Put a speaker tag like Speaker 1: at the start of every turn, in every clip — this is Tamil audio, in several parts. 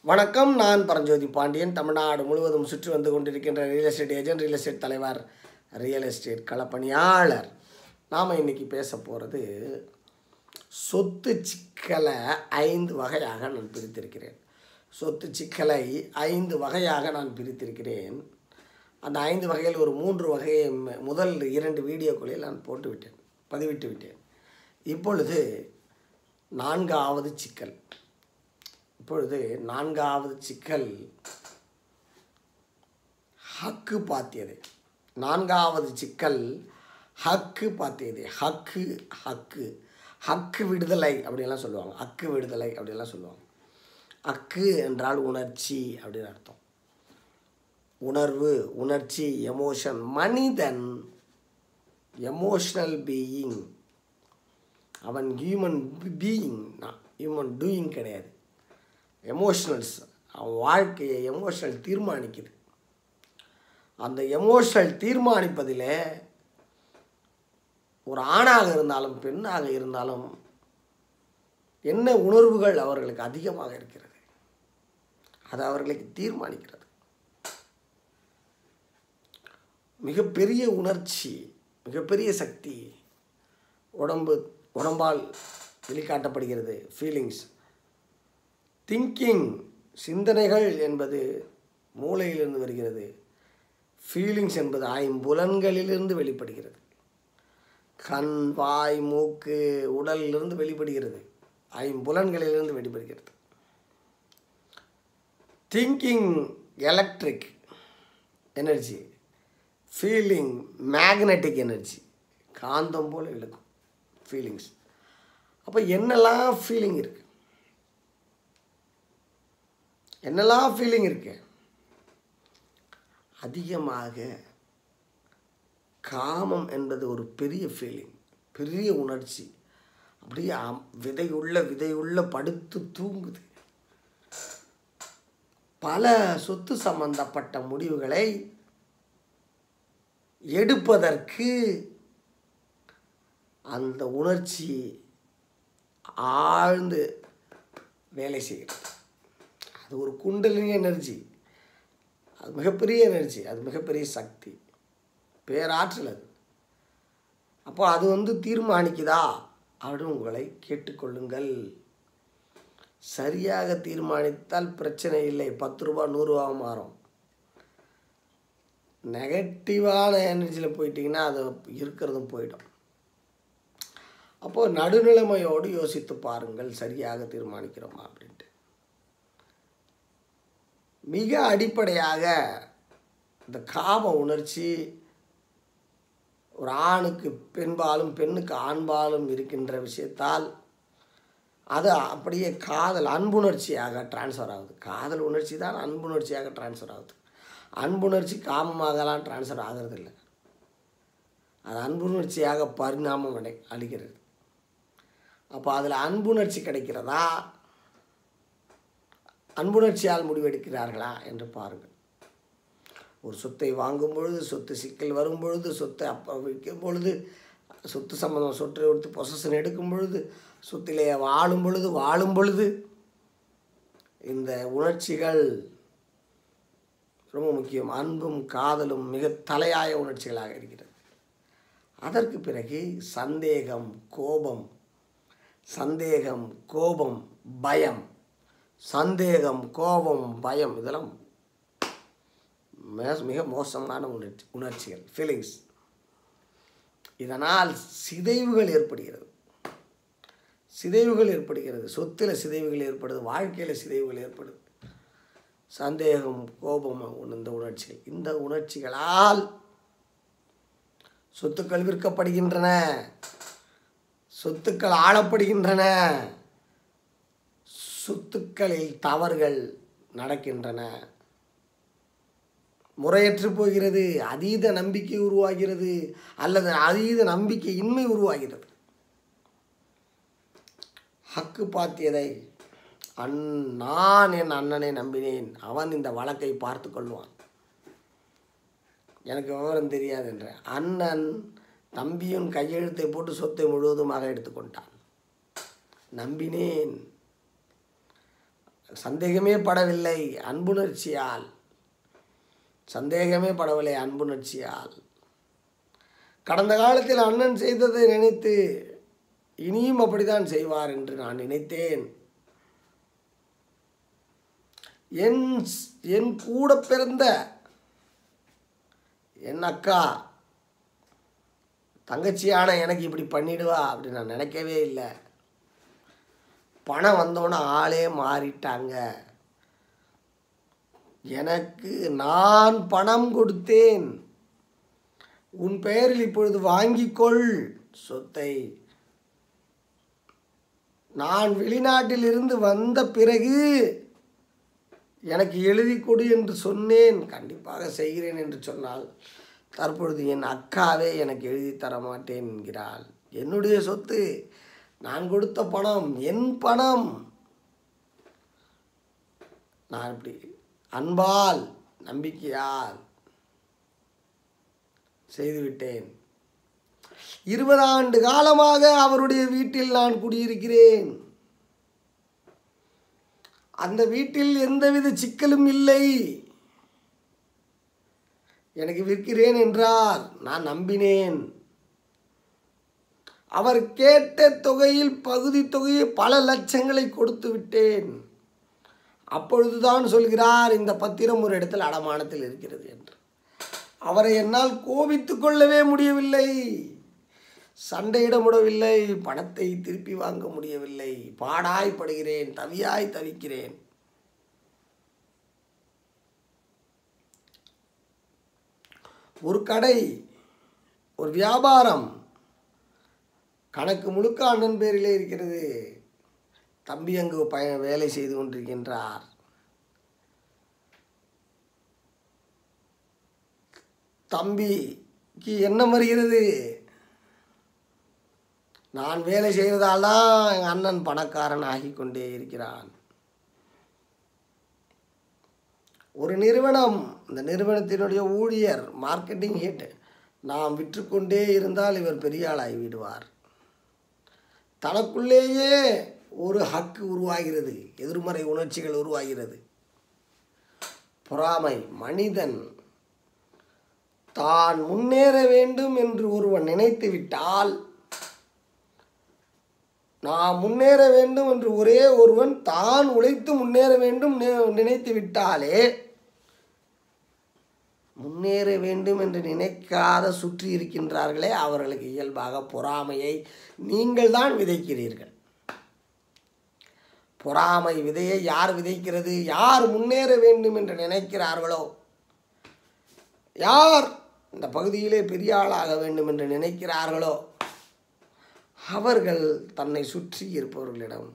Speaker 1: வணக்கம் நான் பரஞ்சோதி பாண்டியன் தமிழ்நாடு முழுவதும் சுற்றி வந்து கொண்டிருக்கின்ற real estate agent real estate தலைவர் ரியல் எஸ்டேட் களப்பணியாளர் நாம் இன்னைக்கு பேச போகிறது சொத்து சிக்கலை ஐந்து வகையாக நான் பிரித்திருக்கிறேன் சொத்து சிக்கலை ஐந்து வகையாக நான் பிரித்திருக்கிறேன் அந்த ஐந்து வகையில் ஒரு மூன்று வகையை ம- முதல் இரண்டு வீடியோக்களில் நான் போட்டு விட்டேன் பதிவிட்டு விட்டேன் இப்பொழுது நான்காவது சிக்கல் இப்பொழுது நான்காவது சிக்கல் ஹக்கு பாத்தியது நான்காவது சிக்கல் ஹக்கு பாத்தியது ஹக்கு ஹக்கு ஹக்கு விடுதலை அப்படியெல்லாம் சொல்லுவாங்க ஹக்கு விடுதலை அப்படியெல்லாம் சொல்லுவாங்க ஹக்கு என்றால் உணர்ச்சி அப்படின்னு அர்த்தம் உணர்வு உணர்ச்சி எமோஷன் மனிதன் எமோஷனல் பீயிங் அவன் ஹியூமன் பீயிங் ஹியூமன் டூயிங் கிடையாது எமோஷனல்ஸ் அவன் வாழ்க்கையை எமோஷனல் தீர்மானிக்குது அந்த எமோஷனல் தீர்மானிப்பதில் ஒரு ஆணாக இருந்தாலும் பெண்ணாக இருந்தாலும் என்ன உணர்வுகள் அவர்களுக்கு அதிகமாக இருக்கிறது அது அவர்களுக்கு தீர்மானிக்கிறது மிகப்பெரிய உணர்ச்சி மிகப்பெரிய சக்தி உடம்பு உடம்பால் வெளிக்காட்டப்படுகிறது ஃபீலிங்ஸ் திங்கிங் சிந்தனைகள் என்பது மூளையிலிருந்து வருகிறது ஃபீலிங்ஸ் என்பது ஐம்புலன்களிலிருந்து வெளிப்படுகிறது கண் வாய் மூக்கு உடலிலிருந்து வெளிப்படுகிறது ஐம்புலன்களிலிருந்து வெளிப்படுகிறது thinking electric energy feeling magnetic energy காந்தம் போல இழுக்கும் ஃபீலிங்ஸ் அப்போ என்னெல்லாம் ஃபீலிங் இருக்கு என்னெல்லாம் ஃபீலிங் இருக்கு அதிகமாக காமம் என்பது ஒரு பெரிய ஃபீலிங் பெரிய உணர்ச்சி அப்படியே அம்- விதையுள்ள விதையுள்ள படுத்து தூங்குது பல சொத்து சம்பந்தப்பட்ட முடிவுகளை எடுப்பதற்கு அந்த உணர்ச்சி ஆழ்ந்து வேலை செய்கிறது அது ஒரு குண்டலினி எனர்ஜி அது மிகப்பெரிய எனர்ஜி அது மிகப்பெரிய சக்தி பேராற்றல் அது அப்போ அது வந்து தீர்மானிக்குதா அப்படின்னு உங்களை கேட்டுக்கொள்ளுங்கள் சரியாக தீர்மானித்தால் பிரச்சனை இல்லை பத்து ரூபா நூறுரூவா மாறும் நெகட்டிவான எனர்ஜியில் போயிட்டீங்கன்னா அது இருக்கிறதும் போயிடும் அப்போது நடுநிலைமையோடு யோசித்து பாருங்கள் சரியாக தீர்மானிக்கிறோமா அப்படின்ட்டு மிக அடிப்படையாக இந்த காம உணர்ச்சி ஒரு ஆணுக்கு பெண்பாலும் பெண்ணுக்கு ஆண்பாலும் இருக்கின்ற விஷயத்தால் அது அப்படியே காதல் அன்புணர்ச்சியாக டிரான்ஸ்ஃபர் ஆகுது காதல் உணர்ச்சி தான் அன்புணர்ச்சியாக டிரான்ஸ்ஃபர் ஆகுது அன்புணர்ச்சி காமமாகலாம் டிரான்ஸ்ஃபர் ஆகிறது இல்லை அது அன்புணர்ச்சியாக பரிணாமம் அடை அளிக்கிறது அப்போ அதில் அன்புணர்ச்சி கிடைக்கிறதா அன்புணர்ச்சியால் முடிவெடுக்கிறார்களா என்று பாருங்கள் ஒரு சொத்தை வாங்கும் பொழுது சொத்து சிக்கல் வரும் பொழுது சொத்தை அப்போ விற்கும் பொழுது சொத்து சம்மந்தம் சொத்தை எடுத்து பொசஷன் எடுக்கும் பொழுது சொத்திலே வாழும் பொழுது வாழும் பொழுது இந்த உணர்ச்சிகள் ரொம்ப முக்கியம் அன்பும் காதலும் மிக தலையாய உணர்ச்சிகளாக இருக்கிறது அதற்கு பிறகு சந்தேகம் கோபம் சந்தேகம் கோபம் பயம் சந்தேகம் கோபம் பயம் இதெல்லாம் மிக- மிக மோசமான உணர்ச்சி உணர்ச்சிகள் ஃபீலிங்ஸ் இதனால் சிதைவுகள் ஏற்படுகிறது சிதைவுகள் ஏற்படுகிறது சொத்தில் சிதைவுகள் ஏற்படுது வாழ்க்கையில் சிதைவுகள் ஏற்படுது சந்தேகம் கோபம் இந்த உணர்ச்சிகள் இந்த உணர்ச்சிகளால் சொத்துக்கள் விற்கப்படுகின்றன சொத்துக்கள் ஆளப்படுகின்றன சொத்துக்களில் தவறுகள் நடக்கின்றன முறையற்று போகிறது அதீத நம்பிக்கை உருவாகிறது அல்லது அதீத நம்பிக்கை இன்மை உருவாகிறது ஹக்கு பாத்தியதை அன் நான் என் அண்ணனை நம்பினேன் அவன் இந்த வழக்கை பார்த்து கொள்வான் எனக்கு விவரம் தெரியாது என்ற அண்ணன் தம்பியும் கையெழுத்தை போட்டு சொத்தை முழுவதுமாக எடுத்துக்கொண்டான் நம்பினேன் சந்தேகமே படவில்லை அன்புணர்ச்சியால் சந்தேகமே படவில்லை அன்புணர்ச்சியால் கடந்த காலத்தில் அண்ணன் செய்ததை நினைத்து இனியும் அப்படித்தான் செய்வார் என்று நான் நினைத்தேன் என் என் கூட பிறந்த என் அக்கா தங்கச்சியான எனக்கு இப்படி பண்ணிடுவா அப்படி நான் நினைக்கவே இல்லை பணம் வந்தோன்னே ஆளே மாறிட்டாங்க எனக்கு நான் பணம் கொடுத்தேன் உன் பெயரில் இப்பொழுது வாங்கிக்கொள் சொத்தை நான் வெளிநாட்டிலிருந்து வந்த பிறகு எனக்கு எழுதி கொடு என்று சொன்னேன் கண்டிப்பாக செய்கிறேன் என்று சொன்னால் தற்பொழுது என் அக்காவே எனக்கு எழுதி தர மாட்டேன் என்கிறாள் என்னுடைய சொத்து நான் கொடுத்த பணம் என் பணம் நான் இப்படி அன்பால் நம்பிக்கையால் செய்துவிட்டேன் இருபது ஆண்டு காலமாக அவருடைய வீட்டில் நான் குடியிருக்கிறேன் அந்த வீட்டில் எந்தவித சிக்கலும் இல்லை எனக்கு விற்கிறேன் என்றார் நான் நம்பினேன் அவர் கேட்ட தொகையில் பகுதி தொகையை பல லட்சங்களை கொடுத்து விட்டேன் அப்பொழுதுதான் சொல்கிறார் இந்த பத்திரம் ஒரு இடத்தில் அடமானத்தில் இருக்கிறது என்று அவரை என்னால் கோபித்து கொள்ளவே முடியவில்லை சண்டையிட முடியவில்லை பணத்தை திருப்பி வாங்க முடியவில்லை பாடாய்ப்படுகிறேன் தவியாய் தவிக்கிறேன் ஒரு கடை ஒரு வியாபாரம் கணக்கு முழுக்க அண்ணன் பேரிலே இருக்கிறது தம்பி அங்கு பய வேலை செய்து கொண்டிருக்கின்றார் தம்பிக்கு என்ன வருகிறது நான் வேலை செய்வதால் தான் எங்கள் அண்ணன் பணக்காரன் ஆகி கொண்டே இருக்கிறான் ஒரு நிறுவனம் இந்த நிறுவனத்தினுடைய ஊழியர் மார்க்கெட்டிங் ஹெட் நாம் விற்றுக்கொண்டே இருந்தால் இவர் பெரிய ஆளாகி விடுவார் தனக்குள்ளேயே ஒரு ஹக்கு உருவாகிறது எதிர்மறை உணர்ச்சிகள் உருவாகிறது பொறாமை மனிதன் தான் முன்னேற வேண்டும் என்று ஒருவன் நினைத்து விட்டால் நான் முன்னேற வேண்டும் என்று ஒரே ஒருவன் தான் உழைத்து முன்னேற வேண்டும் நி- நினைத்து விட்டாலே முன்னேற வேண்டும் என்று நினைக்காத சுற்றி இருக்கின்றார்களே அவர்களுக்கு இயல்பாக பொறாமையை நீங்கள் தான் விதைக்கிறீர்கள் பொறாமை விதையை யார் விதைக்கிறது யார் முன்னேற வேண்டும் என்று நினைக்கிறார்களோ யார் இந்த பகுதியிலே பெரிய ஆளாக வேண்டும் என்று நினைக்கிறார்களோ அவர்கள் தன்னை சுற்றி இருப்பவர்களிடம்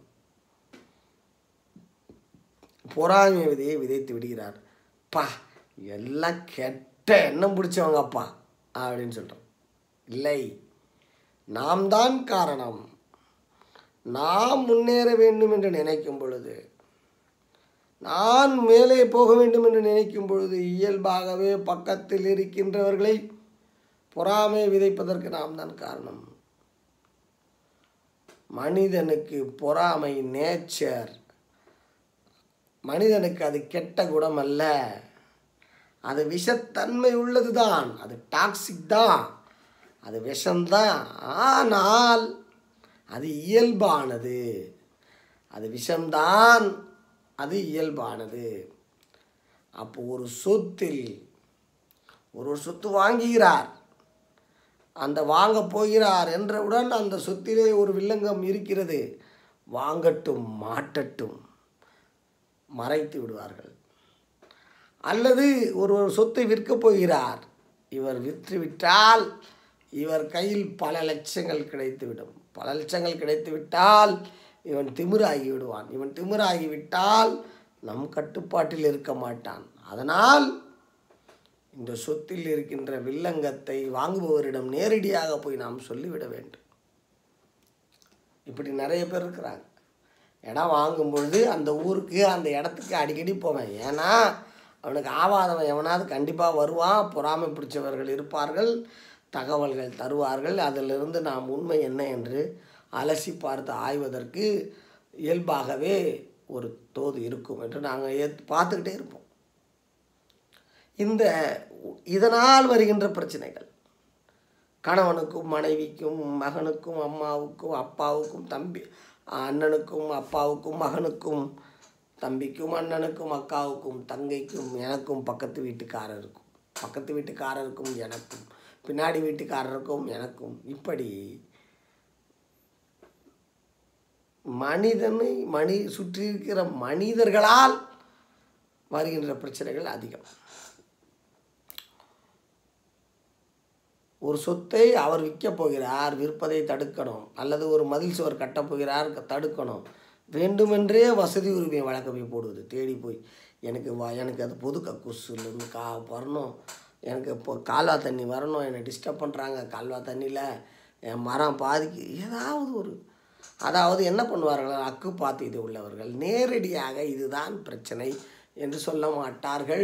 Speaker 1: பொறாமை விதையை விதைத்து விடுகிறார் பா எல்லாம் கெட்ட எண்ணம் பிடிச்சவங்கப்பா அப்படின்னு சொல்கிறோம் இல்லை நாம் தான் காரணம் நாம் முன்னேற வேண்டும் என்று நினைக்கும் பொழுது நான் மேலே போக வேண்டும் என்று நினைக்கும் பொழுது இயல்பாகவே பக்கத்தில் இருக்கின்றவர்களை பொறாமை விதைப்பதற்கு நாம் தான் காரணம் மனிதனுக்கு பொறாமை நேச்சர் மனிதனுக்கு அது கெட்ட குணம் அல்ல அது விஷத்தன்மை உள்ளது தான் அது டாக்ஸிக் தான் அது விஷம்தான் ஆனால் அது இயல்பானது அது விஷம்தான் அது இயல்பானது அப்போ ஒரு சொத்தில் ஒரு சொத்து வாங்குகிறார் அந்த வாங்க போகிறார் என்றவுடன் அந்த சொத்திலே ஒரு வில்லங்கம் இருக்கிறது வாங்கட்டும் மாட்டட்டும் மறைத்து விடுவார்கள் அல்லது ஒரு ஒரு சொத்தை விற்கப் போகிறார் இவர் விற்று விட்டால் இவர் கையில் பல லட்சங்கள் கிடைத்துவிடும் பல லட்சங்கள் கிடைத்து விட்டால் இவன் திமிராகி விடுவான் இவன் திமிராகி விட்டால் நம் கட்டுப்பாட்டில் இருக்க மாட்டான் அதனால் இந்த சொத்தில் இருக்கின்ற வில்லங்கத்தை வாங்குபவரிடம் நேரடியாக போய் நாம் சொல்லிவிட வேண்டும் இப்படி நிறைய பேர் இருக்கிறாங்க இடம் வாங்கும் பொழுது அந்த ஊருக்கு அந்த இடத்துக்கு அடிக்கடி போவேன் ஏன்னா அவனுக்கு ஆவாதவன் எவனாவது கண்டிப்பாக வருவான் பொறாமை பிடிச்சவர்கள் இருப்பார்கள் தகவல்கள் தருவார்கள் அதிலிருந்து நாம் உண்மை என்ன என்று அலசி பார்த்து ஆய்வதற்கு இயல்பாகவே ஒரு தோது இருக்கும் என்று நாங்கள் ஏத் பார்த்துக்கிட்டே இருப்போம் இந்த இதனால் வருகின்ற பிரச்சனைகள் கணவனுக்கும் மனைவிக்கும் மகனுக்கும் அம்மாவுக்கும் அப்பாவுக்கும் தம்பி அண்ணனுக்கும் அப்பாவுக்கும் மகனுக்கும் தம்பிக்கும் அண்ணனுக்கும் அக்காவுக்கும் தங்கைக்கும் எனக்கும் பக்கத்து வீட்டுக்காரருக்கும் பக்கத்து வீட்டுக்காரருக்கும் எனக்கும் பின்னாடி வீட்டுக்காரருக்கும் எனக்கும் இப்படி மனிதனை மனி சுற்றி இருக்கிற மனிதர்களால் வருகின்ற பிரச்சனைகள் அதிகம் ஒரு சொத்தை அவர் விற்கப் போகிறார் விற்பதை தடுக்கணும் அல்லது ஒரு மதில் சுவர் கட்டப் போகிறார் தடுக்கணும் வேண்டுமென்றே வசதி உரிமையை வழக்க போய் போடுவது தேடி போய் எனக்கு வா எனக்கு அது பொது கக்கூசுலேருந்து கா வரணும் எனக்கு இப்போ கால்வா தண்ணி வரணும் என்னை டிஸ்டர்ப் பண்ணுறாங்க கால்வா தண்ணியில் என் மரம் பாதிக்கு ஏதாவது ஒரு அதாவது என்ன பண்ணுவார்கள் அக்கு பாத்து இது உள்ளவர்கள் நேரடியாக இதுதான் பிரச்சனை என்று சொல்ல மாட்டார்கள்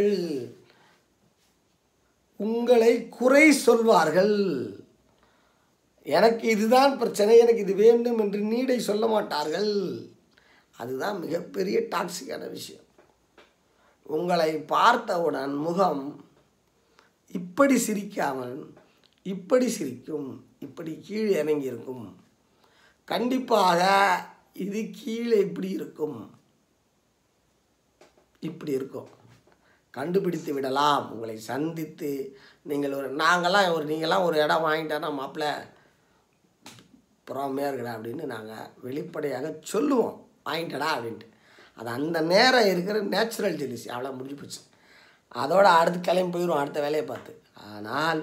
Speaker 1: உங்களை குறை சொல்வார்கள் எனக்கு இதுதான் பிரச்சனை எனக்கு இது வேண்டும் என்று நீடை சொல்ல மாட்டார்கள் அதுதான் மிகப்பெரிய டாக்ஸிக்கான விஷயம் உங்களை பார்த்தவுடன் முகம் இப்படி சிரிக்காமல் இப்படி சிரிக்கும் இப்படி கீழே இறங்கி இருக்கும் கண்டிப்பாக இது கீழே இப்படி இருக்கும் இப்படி இருக்கும் கண்டுபிடித்து விடலாம் உங்களை சந்தித்து நீங்கள் ஒரு நாங்கள்லாம் ஒரு நீங்களாம் ஒரு இடம் வாங்கிட்டானா மாப்பிள்ளை புறாமையாக இருக்கடா அப்படின்னு நாங்கள் வெளிப்படையாக சொல்லுவோம் வாங்கிட்டடா அப்படின்ட்டு அது அந்த நேரம் இருக்கிற நேச்சுரல் ஜெலிசி அவ்வளோ முடிஞ்சு போச்சு அதோட அடுத்து கிளம்பி போயிடும் அடுத்த வேலையை பார்த்து ஆனால்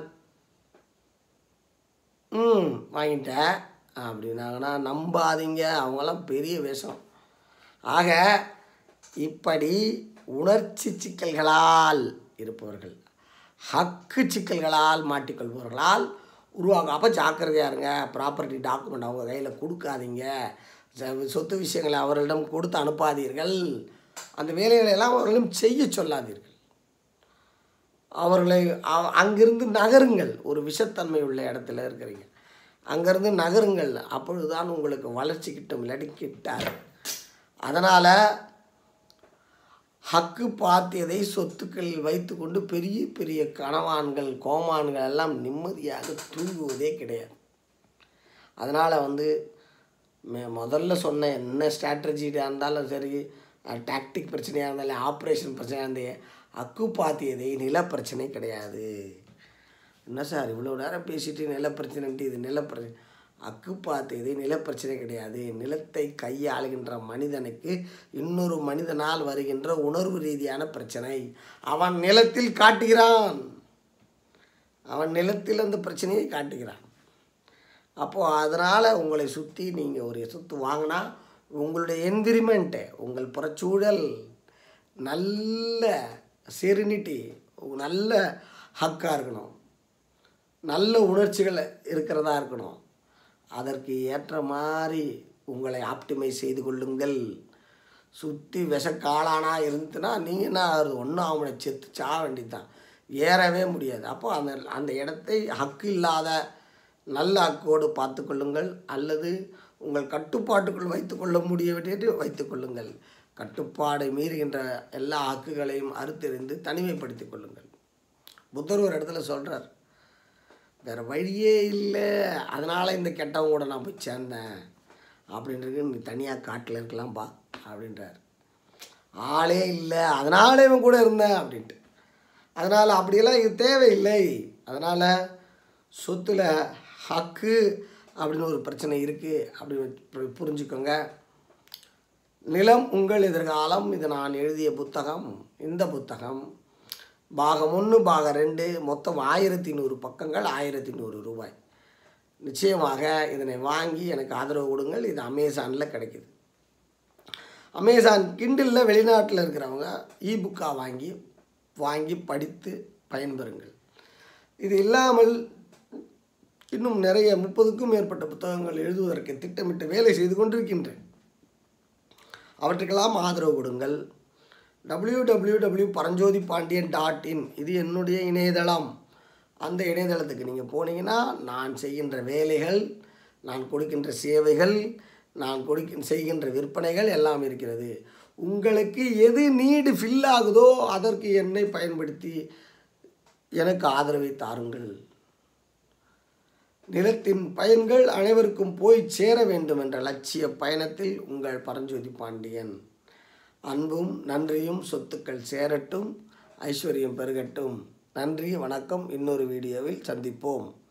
Speaker 1: ம் வாங்கிட்டேன் அப்படின்னாங்கன்னா நம்பாதீங்க அவங்கெல்லாம் பெரிய விஷம் ஆக இப்படி உணர்ச்சி சிக்கல்களால் இருப்பவர்கள் ஹக்கு சிக்கல்களால் மாட்டிக்கொள்பவர்களால் உருவாகும் அப்போ ஜாக்கிரதையாக இருங்க ப்ராப்பர்ட்டி டாக்குமெண்ட் அவங்க கையில் கொடுக்காதீங்க ச- சொத்து விஷயங்களை அவர்களிடம் கொடுத்து அனுப்பாதீர்கள் அந்த வேலைகளை எல்லாம் அவர்களிடம் செய்ய சொல்லாதீர்கள் அவர்களை அவ- அங்கிருந்து நகருங்கள் ஒரு விஷத்தன்மை உள்ள இடத்துல இருக்கிறீங்க அங்கேருந்து நகருங்கள் அப்பொழுதுதான் உங்களுக்கு வளர்ச்சி கிட்டும் இல்லாட்டி கிட்டாது அதனால் ஹக்கு பாத்தியதை சொத்துக்களில் வைத்துக்கொண்டு பெரிய பெரிய கணவான்கள் கோமான்கள் எல்லாம் நிம்மதியாக தூங்குவதே கிடையாது அதனால் வந்து மே- முதல்ல சொன்ன என்ன ஸ்ட்ராட்டஜியாக இருந்தாலும் சரி டாக்டிக் பிரச்சனையாக இருந்தாலும் ஆப்ரேஷன் பிரச்சனையாக இருந்தாலும் அக்கு பாத்தியதை நில பிரச்சனை கிடையாது என்ன சார் இவ்வளோ நேரம் பேசிட்டு நில பிரச்சனைன்ட்டு இது நில பிரச்சனை அக்கு பாத்தியதை நிலப்பிரச்சனை கிடையாது நிலத்தை கையாளுகின்ற மனிதனுக்கு இன்னொரு மனிதனால் வருகின்ற உணர்வு ரீதியான பிரச்சனை அவன் நிலத்தில் காட்டுகிறான் அவன் நிலத்தில் அந்த பிரச்சனையை காட்டுகிறான் அப்போது அதனால் உங்களை சுற்றி நீங்கள் ஒரு சொத்து வாங்கினா உங்களுடைய என்விரிமெண்ட்டு உங்கள் புறச்சூழல் நல்ல செரினிட்டி நல்ல ஹக்காக இருக்கணும் நல்ல உணர்ச்சிகள் இருக்கிறதா இருக்கணும் அதற்கு ஏற்ற மாதிரி உங்களை ஆப்டிமைஸ் செய்து கொள்ளுங்கள் சுற்றி விஷக்காளானாக இருந்துச்சுன்னா நீங்கள் என்ன அது ஒன்றும் அவனை செத்து சாக வேண்டியதுதான் ஏறவே முடியாது அப்போ அந்த அந்த இடத்தை ஹக்கு இல்லாத நல்ல ஹக்கோடு பார்த்து கொள்ளுங்கள் அல்லது உங்கள் கட்டுப்பாட்டுக்குள் வைத்துக்கொள்ள முடியவிட்டு வைத்துக்கொள்ளுங்கள் கட்டுப்பாடை மீறுகின்ற எல்லா ஹக்குகளையும் அறுத்தெறிந்து தனிமைப்படுத்திக் கொள்ளுங்கள் புத்தர் ஒரு இடத்துல சொல்கிறார் வேறு வழியே இல்லை அதனால் இந்த கெட்டவங்க கூட நான் போய் சேர்ந்தேன் அப்படின்றது நீ தனியாக காட்டில் இருக்கலாம்ப்பா அப்படின்றார் ஆளே இல்லை அதனால இவன் கூட இருந்தேன் அப்படின்ட்டு அதனால் அப்படியெல்லாம் இது தேவையில்லை அதனால் சொத்தில் ஹக்கு அப்படின்னு ஒரு பிரச்சனை இருக்குது அப்படின்னு பு- புரிஞ்சுக்கோங்க நிலம் உங்கள் எதிர்காலம் இது நான் எழுதிய புத்தகம் இந்த புத்தகம் பாகம் ஒன்று பாகம் ரெண்டு மொத்தம் ஆயிரத்தி நூறு பக்கங்கள் ஆயிரத்தி நூறு ரூபாய் நிச்சயமாக இதனை வாங்கி எனக்கு ஆதரவு கொடுங்கள் இது அமேசானில் கிடைக்குது அமேசான் கிண்டிலில் வெளிநாட்டில் இருக்கிறவங்க இபுக்காக வாங்கி வாங்கி படித்து பயன்பெறுங்கள் இது இல்லாமல் இன்னும் நிறைய முப்பதுக்கும் மேற்பட்ட புத்தகங்கள் எழுதுவதற்கு திட்டமிட்டு வேலை செய்து கொண்டிருக்கின்றேன் அவற்றுக்கெல்லாம் ஆதரவு கொடுங்கள் W W W Paranjothi Pandian dot in இது என்னுடைய இணையதளம் அந்த இணையதளத்துக்கு நீங்கள் போனீங்கன்னா நான் செய்கின்ற வேலைகள் நான் கொடுக்கின்ற சேவைகள் நான் கொடுக்க செய்கின்ற விற்பனைகள் எல்லாம் இருக்கிறது உங்களுக்கு எது நீடு ஃபில் ஆகுதோ அதற்கு என்னை பயன்படுத்தி எனக்கு ஆதரவை தாருங்கள் நிலத்தின் பயன்கள் அனைவருக்கும் போய் சேர வேண்டும் என்ற லட்சிய பயணத்தில் உங்கள் பரஞ்சோதி பாண்டியன் அன்பும் நன்றியும் சொத்துக்கள் சேரட்டும் ஐஸ்வர்யம் பெருகட்டும் நன்றி வணக்கம் இன்னொரு வீடியோவில் சந்திப்போம்